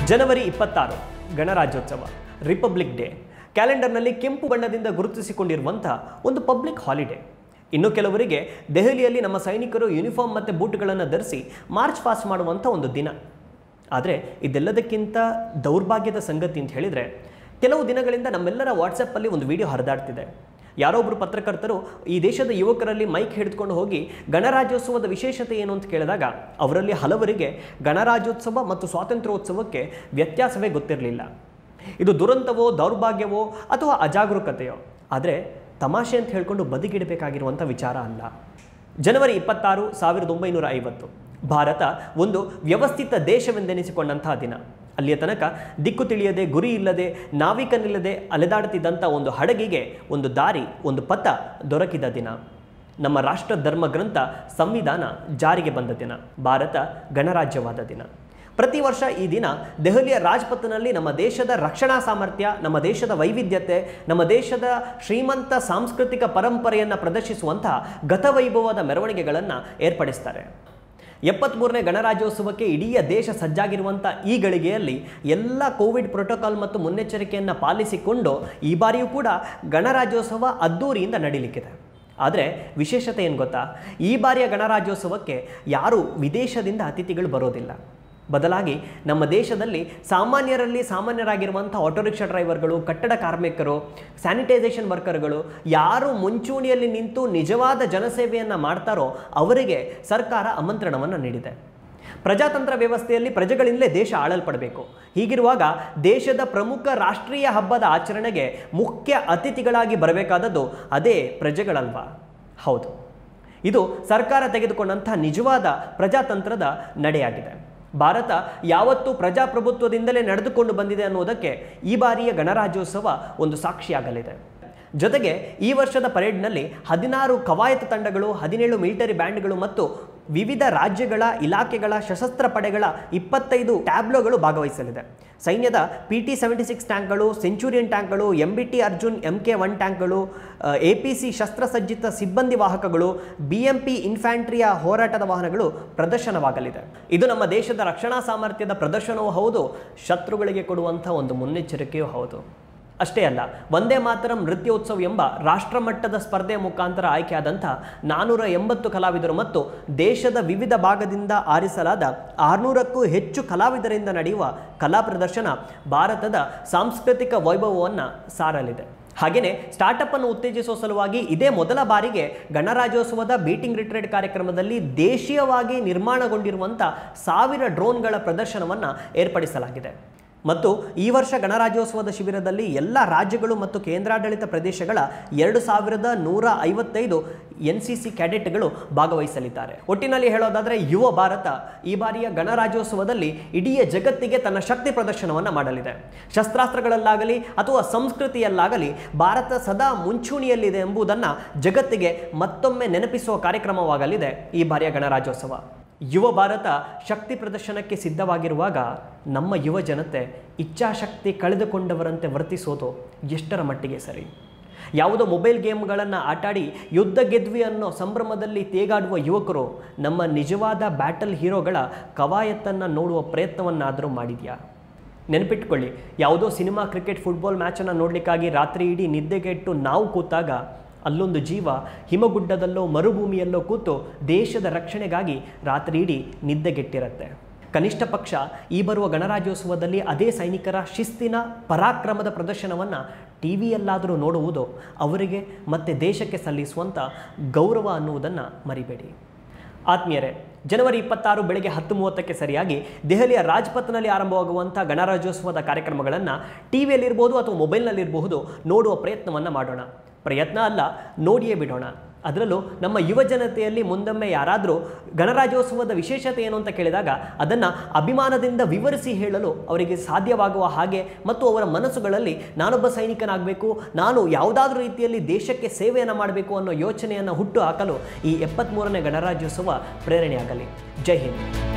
ಜನವರಿ ಇಪ್ಪತ್ತಾರು ಗಣರಾಜ್ಯೋತ್ಸವ republic day ಕ್ಯಾಲೆಂಡರ್ನಲ್ಲಿ ಕೆಂಪು ಬಣ್ಣದಿಂದ ಗುರುತಿಸಿಕೊಂಡಿರುವಂಥ ಒಂದು ಪಬ್ಲಿಕ್ ಹಾಲಿಡೇ ಇನ್ನು ಕೆಲವರಿಗೆ ದೆಹಲಿಯಲ್ಲಿ ನಮ್ಮ ಸೈನಿಕರು ಯೂನಿಫಾರ್ಮ್ ಮತ್ತು ಬೂಟ್ಗಳನ್ನು ಧರಿಸಿ ಮಾರ್ಚ್ ಪಾಸ್ಟ್ ಮಾಡುವಂಥ ಒಂದು ದಿನ ಆದರೆ ಇದೆಲ್ಲದಕ್ಕಿಂತ ದೌರ್ಭಾಗ್ಯದ ಸಂಗತಿ ಅಂತ ಹೇಳಿದರೆ ಕೆಲವು ದಿನಗಳಿಂದ ನಮ್ಮೆಲ್ಲರ ವಾಟ್ಸಪ್ಪಲ್ಲಿ ಒಂದು ವಿಡಿಯೋ ಹರಿದಾಡ್ತಿದೆ ಯಾರೊಬ್ಬರು ಪತ್ರಕರ್ತರು ಈ ದೇಶದ ಯುವಕರಲ್ಲಿ ಮೈಕ್ ಹಿಡಿದುಕೊಂಡು ಹೋಗಿ ಗಣರಾಜ್ಯೋತ್ಸವದ ವಿಶೇಷತೆ ಏನು ಅಂತ ಕೇಳಿದಾಗ ಅವರಲ್ಲಿ ಹಲವರಿಗೆ ಗಣರಾಜ್ಯೋತ್ಸವ ಮತ್ತು ಸ್ವಾತಂತ್ರ್ಯೋತ್ಸವಕ್ಕೆ ವ್ಯತ್ಯಾಸವೇ ಗೊತ್ತಿರಲಿಲ್ಲ ಇದು ದುರಂತವೋ ದೌರ್ಭಾಗ್ಯವೋ ಅಥವಾ ಅಜಾಗರೂಕತೆಯೋ ಆದರೆ ತಮಾಷೆ ಅಂತ ಹೇಳ್ಕೊಂಡು ಬದಿಗಿಡಬೇಕಾಗಿರುವಂಥ ವಿಚಾರ ಅಲ್ಲ ಜನವರಿ ಇಪ್ಪತ್ತಾರು ಸಾವಿರದ ಒಂಬೈನೂರ ಐವತ್ತು ಭಾರತ ಒಂದು ವ್ಯವಸ್ಥಿತ ದೇಶವೆಂದೆನಿಸಿಕೊಂಡಂತಹ ದಿನ ಅಲ್ಲಿಯ ತನಕ ದಿಕ್ಕು ತಿಳಿಯದೆ ಗುರಿ ಇಲ್ಲದೆ ನಾವಿಕನಿಲ್ಲದೆ ಅಲೆದಾಡುತ್ತಿದ್ದಂಥ ಒಂದು ಹಡಗಿಗೆ ಒಂದು ದಾರಿ ಒಂದು ಪಥ ದೊರಕಿದ ದಿನ ನಮ್ಮ ರಾಷ್ಟ್ರ ಧರ್ಮ ಗ್ರಂಥ ಸಂವಿಧಾನ ಜಾರಿಗೆ ಬಂದ ದಿನ ಭಾರತ ಗಣರಾಜ್ಯವಾದ ದಿನ ಪ್ರತಿ ವರ್ಷ ಈ ದಿನ ದೆಹಲಿಯ ರಾಜ್ಪಥ್ನಲ್ಲಿ ನಮ್ಮ ದೇಶದ ರಕ್ಷಣಾ ಸಾಮರ್ಥ್ಯ ನಮ್ಮ ದೇಶದ ವೈವಿಧ್ಯತೆ ನಮ್ಮ ದೇಶದ ಶ್ರೀಮಂತ ಸಾಂಸ್ಕೃತಿಕ ಪರಂಪರೆಯನ್ನು ಪ್ರದರ್ಶಿಸುವಂತಹ ಗತವೈಭವದ ಮೆರವಣಿಗೆಗಳನ್ನು ಏರ್ಪಡಿಸ್ತಾರೆ ಎಪ್ಪತ್ತ್ಮೂರನೇ ಗಣರಾಜ್ಯೋತ್ಸವಕ್ಕೆ ಇಡೀ ದೇಶ ಸಜ್ಜಾಗಿರುವಂಥ ಈ ಗಳಿಗೆಯಲ್ಲಿ ಎಲ್ಲ ಕೋವಿಡ್ ಪ್ರೋಟೋಕಾಲ್ ಮತ್ತು ಮುನ್ನೆಚ್ಚರಿಕೆಯನ್ನು ಪಾಲಿಸಿಕೊಂಡು ಈ ಬಾರಿಯೂ ಕೂಡ ಗಣರಾಜ್ಯೋತ್ಸವ ಅದ್ದೂರಿಯಿಂದ ನಡೀಲಿಕ್ಕಿದೆ ಆದರೆ ವಿಶೇಷತೆ ಏನು ಗೊತ್ತಾ ಈ ಬಾರಿಯ ಗಣರಾಜ್ಯೋತ್ಸವಕ್ಕೆ ಯಾರೂ ವಿದೇಶದಿಂದ ಅತಿಥಿಗಳು ಬರೋದಿಲ್ಲ ಬದಲಾಗಿ ನಮ್ಮ ದೇಶದಲ್ಲಿ ಸಾಮಾನ್ಯರಲ್ಲಿ ಸಾಮಾನ್ಯರಾಗಿರುವಂಥ ಆಟೋ ರಿಕ್ಷಾ ಡ್ರೈವರ್ಗಳು ಕಟ್ಟಡ ಕಾರ್ಮಿಕರು ಸ್ಯಾನಿಟೈಸೇಷನ್ ವರ್ಕರ್ಗಳು ಯಾರು ಮುಂಚೂಣಿಯಲ್ಲಿ ನಿಂತು ನಿಜವಾದ ಜನಸೇವೆಯನ್ನು ಮಾಡ್ತಾರೋ ಅವರಿಗೆ ಸರ್ಕಾರ ಆಮಂತ್ರಣವನ್ನು ನೀಡಿದೆ ಪ್ರಜಾತಂತ್ರ ವ್ಯವಸ್ಥೆಯಲ್ಲಿ ಪ್ರಜೆಗಳಿಂದಲೇ ದೇಶ ಆಳಲ್ಪಡಬೇಕು ಹೀಗಿರುವಾಗ ದೇಶದ ಪ್ರಮುಖ ರಾಷ್ಟ್ರೀಯ ಹಬ್ಬದ ಆಚರಣೆಗೆ ಮುಖ್ಯ ಅತಿಥಿಗಳಾಗಿ ಬರಬೇಕಾದದ್ದು ಅದೇ ಪ್ರಜೆಗಳಲ್ವಾ ಹೌದು ಇದು ಸರ್ಕಾರ ತೆಗೆದುಕೊಂಡಂತಹ ನಿಜವಾದ ಪ್ರಜಾತಂತ್ರದ ನಡೆಯಾಗಿದೆ ಭಾರತ ಯಾವತ್ತೂ ಪ್ರಜಾಪ್ರಭುತ್ವದಿಂದಲೇ ನಡೆದುಕೊಂಡು ಬಂದಿದೆ ಅನ್ನೋದಕ್ಕೆ ಈ ಬಾರಿಯ ಗಣರಾಜ್ಯೋತ್ಸವ ಒಂದು ಸಾಕ್ಷಿಯಾಗಲಿದೆ ಜೊತೆಗೆ ಈ ವರ್ಷದ ಪರೇಡ್ನಲ್ಲಿ ಹದಿನಾರು ಕವಾಯತು ತಂಡಗಳು ಹದಿನೇಳು ಮಿಲಿಟರಿ ಬ್ಯಾಂಡ್ಗಳು ಮತ್ತು ವಿವಿಧ ರಾಜ್ಯಗಳ ಇಲಾಖೆಗಳ ಸಶಸ್ತ್ರ ಪಡೆಗಳ ಇಪ್ಪತ್ತೈದು ಟ್ಯಾಬ್ಲೋಗಳು ಭಾಗವಹಿಸಲಿದೆ ಸೈನ್ಯದ ಪಿ ಟಿ ಸೆವೆಂಟಿ ಸಿಕ್ಸ್ ಟ್ಯಾಂಕ್ಗಳು ಸೆಂಚುರಿಯನ್ ಟ್ಯಾಂಕ್ಗಳು M B T Arjun M K one ಟ್ಯಾಂಕ್ಗಳು ಎ ಪಿ ಸಿ ಶಸ್ತ್ರಸಜ್ಜಿತ ಸಿಬ್ಬಂದಿ ವಾಹಕಗಳು ಬಿ ಎಂ ಪಿ ಇನ್ಫ್ಯಾಂಟ್ರಿಯ ಹೋರಾಟದ ವಾಹನಗಳು ಪ್ರದರ್ಶನವಾಗಲಿದೆ ಇದು ನಮ್ಮ ದೇಶದ ರಕ್ಷಣಾ ಸಾಮರ್ಥ್ಯದ ಪ್ರದರ್ಶನವೂ ಹೌದು ಶತ್ರುಗಳಿಗೆ ಕೊಡುವಂಥ ಒಂದು ಮುನ್ನೆಚ್ಚರಿಕೆಯೂ ಹೌದು ಅಷ್ಟೇ ಅಲ್ಲ ಒಂದೇ ಮಾತರಂ ನೃತ್ಯೋತ್ಸವ ಎಂಬ ರಾಷ್ಟ್ರಮಟ್ಟದ ಸ್ಪರ್ಧೆಯ ಮುಖಾಂತರ ಆಯ್ಕೆಯಾದಂಥ ನಾನ್ನೂರ ಎಂಬತ್ತು ಕಲಾವಿದರು ಮತ್ತು ದೇಶದ ವಿವಿಧ ಭಾಗದಿಂದ ಆರಿಸಲಾದ ಆರುನೂರಕ್ಕೂ ಹೆಚ್ಚು ಕಲಾವಿದರಿಂದ ನಡೆಯುವ ಕಲಾ ಪ್ರದರ್ಶನ ಭಾರತದ ಸಾಂಸ್ಕೃತಿಕ ವೈಭವವನ್ನು ಸಾರಲಿದೆ ಹಾಗೆಯೇ ಸ್ಟಾರ್ಟಪ್ ಅನ್ನು ಉತ್ತೇಜಿಸುವ ಸಲುವಾಗಿ ಇದೇ ಮೊದಲ ಬಾರಿಗೆ ಗಣರಾಜ್ಯೋತ್ಸವದ ಬೀಟಿಂಗ್ ರಿಟ್ರೇಡ್ ಕಾರ್ಯಕ್ರಮದಲ್ಲಿ ದೇಶೀಯವಾಗಿ ನಿರ್ಮಾಣಗೊಂಡಿರುವಂಥ ಸಾವಿರ ಡ್ರೋನ್ಗಳ ಪ್ರದರ್ಶನವನ್ನು ಏರ್ಪಡಿಸಲಾಗಿದೆ ಮತ್ತು ಈ ವರ್ಷ ಗಣರಾಜ್ಯೋತ್ಸವದ ಶಿಬಿರದಲ್ಲಿ ಎಲ್ಲ ರಾಜ್ಯಗಳು ಮತ್ತು ಕೇಂದ್ರಾಡಳಿತ ಪ್ರದೇಶಗಳ ಎರಡು ಸಾವಿರದ ನೂರ ಐವತ್ತೈದು ಎನ್ ಸಿ ಸಿ ಕ್ಯಾಡೆಟ್ಗಳು ಭಾಗವಹಿಸಲಿದ್ದಾರೆ ಒಟ್ಟಿನಲ್ಲಿ ಹೇಳೋದಾದರೆ ಯುವ ಭಾರತ ಈ ಬಾರಿಯ ಗಣರಾಜ್ಯೋತ್ಸವದಲ್ಲಿ ಇಡೀ ಜಗತ್ತಿಗೆ ತನ್ನ ಶಕ್ತಿ ಪ್ರದರ್ಶನವನ್ನು ಮಾಡಲಿದೆ ಶಸ್ತ್ರಾಸ್ತ್ರಗಳಲ್ಲಾಗಲಿ ಅಥವಾ ಸಂಸ್ಕೃತಿಯಲ್ಲಾಗಲಿ ಭಾರತ ಸದಾ ಮುಂಚೂಣಿಯಲ್ಲಿದೆ ಎಂಬುದನ್ನು ಜಗತ್ತಿಗೆ ಮತ್ತೊಮ್ಮೆ ನೆನಪಿಸುವ ಕಾರ್ಯಕ್ರಮವಾಗಲಿದೆ ಈ ಬಾರಿಯ ಗಣರಾಜ್ಯೋತ್ಸವ ಯುವ ಭಾರತ ಶಕ್ತಿ ಪ್ರದರ್ಶನಕ್ಕೆ ಸಿದ್ಧವಾಗಿರುವಾಗ ನಮ್ಮ ಯುವ ಜನತೆ ಇಚ್ಛಾಶಕ್ತಿ ಕಳೆದುಕೊಂಡವರಂತೆ ವರ್ತಿಸೋದು ಎಷ್ಟರ ಮಟ್ಟಿಗೆ ಸರಿ ಯಾವುದೋ ಮೊಬೈಲ್ ಗೇಮ್ಗಳನ್ನು ಆಟಾಡಿ ಯುದ್ಧ ಗೆದ್ವಿ ಅನ್ನೋ ಸಂಭ್ರಮದಲ್ಲಿ ತೇಗಾಡುವ ಯುವಕರು ನಮ್ಮ ನಿಜವಾದ ಬ್ಯಾಟಲ್ ಹೀರೋಗಳ ಕವಾಯತ್ತನ್ನು ನೋಡುವ ಪ್ರಯತ್ನವನ್ನಾದರೂ ಮಾಡಿದೆಯಾ ನೆನಪಿಟ್ಕೊಳ್ಳಿ ಯಾವುದೋ ಸಿನಿಮಾ ಕ್ರಿಕೆಟ್ ಫುಟ್ಬಾಲ್ ಮ್ಯಾಚನ್ನು ನೋಡಲಿಕ್ಕಾಗಿ ರಾತ್ರಿ ಇಡೀ ನಿದ್ದೆಗೆಟ್ಟು ನಾವು ಕೂತಾಗ ಅಲ್ಲೊಂದು ಜೀವ ಹಿಮಗುಡ್ಡದಲ್ಲೋ ಮರುಭೂಮಿಯಲ್ಲೋ ಕೂತು ದೇಶದ ರಕ್ಷಣೆಗಾಗಿ ರಾತ್ರಿ ಇಡೀ ನಿದ್ದೆಗೆಟ್ಟಿರುತ್ತೆ ಕನಿಷ್ಠ ಪಕ್ಷ ಈ ಬರುವ ಗಣರಾಜ್ಯೋತ್ಸವದಲ್ಲಿ ಅದೇ ಸೈನಿಕರ ಶಿಸ್ತಿನ ಪರಾಕ್ರಮದ ಪ್ರದರ್ಶನವನ್ನು ಟಿ ವಿಯಲ್ಲಾದರೂ ನೋಡುವುದು ಅವರಿಗೆ ಮತ್ತು ದೇಶಕ್ಕೆ ಸಲ್ಲಿಸುವಂಥ ಗೌರವ ಅನ್ನುವುದನ್ನು ಮರಿಬೇಡಿ ಆತ್ಮೀಯರೇ ಜನವರಿ ಇಪ್ಪತ್ತಾರು ಬೆಳಗ್ಗೆ ಹತ್ತು ಮೂವತ್ತಕ್ಕೆ ಸರಿಯಾಗಿ ದೆಹಲಿಯ ರಾಜ್ಪಥ್ನಲ್ಲಿ ಆರಂಭವಾಗುವಂಥ ಗಣರಾಜ್ಯೋತ್ಸವದ ಕಾರ್ಯಕ್ರಮಗಳನ್ನು ಟಿ ವಿಯಲ್ಲಿರ್ಬೋದು ಅಥವಾ ಮೊಬೈಲ್ನಲ್ಲಿರಬಹುದು ನೋಡುವ ಪ್ರಯತ್ನವನ್ನು ಮಾಡೋಣ ಪ್ರಯತ್ನ ಅಲ್ಲ ನೋಡಿಯೇ ಬಿಡೋಣ ಅದರಲ್ಲೂ ನಮ್ಮ ಯುವ ಜನತೆಯಲ್ಲಿ ಮುಂದೊಮ್ಮೆ ಯಾರಾದರೂ ಗಣರಾಜ್ಯೋತ್ಸವದ ವಿಶೇಷತೆ ಏನು ಅಂತ ಕೇಳಿದಾಗ ಅದನ್ನು ಅಭಿಮಾನದಿಂದ ವಿವರಿಸಿ ಹೇಳಲು ಅವರಿಗೆ ಸಾಧ್ಯವಾಗುವ ಹಾಗೆ ಮತ್ತು ಅವರ ಮನಸ್ಸುಗಳಲ್ಲಿ ನಾನೊಬ್ಬ ಸೈನಿಕನಾಗಬೇಕು ನಾನು ಯಾವುದಾದ್ರೂ ರೀತಿಯಲ್ಲಿ ದೇಶಕ್ಕೆ ಸೇವೆಯನ್ನು ಮಾಡಬೇಕು ಅನ್ನೋ ಯೋಚನೆಯನ್ನು ಹುಟ್ಟು ಹಾಕಲು ಈ ಎಪ್ಪತ್ತ್ಮೂರನೇ ಗಣರಾಜ್ಯೋತ್ಸವ ಪ್ರೇರಣೆಯಾಗಲಿ ಜೈ ಹಿಂದ್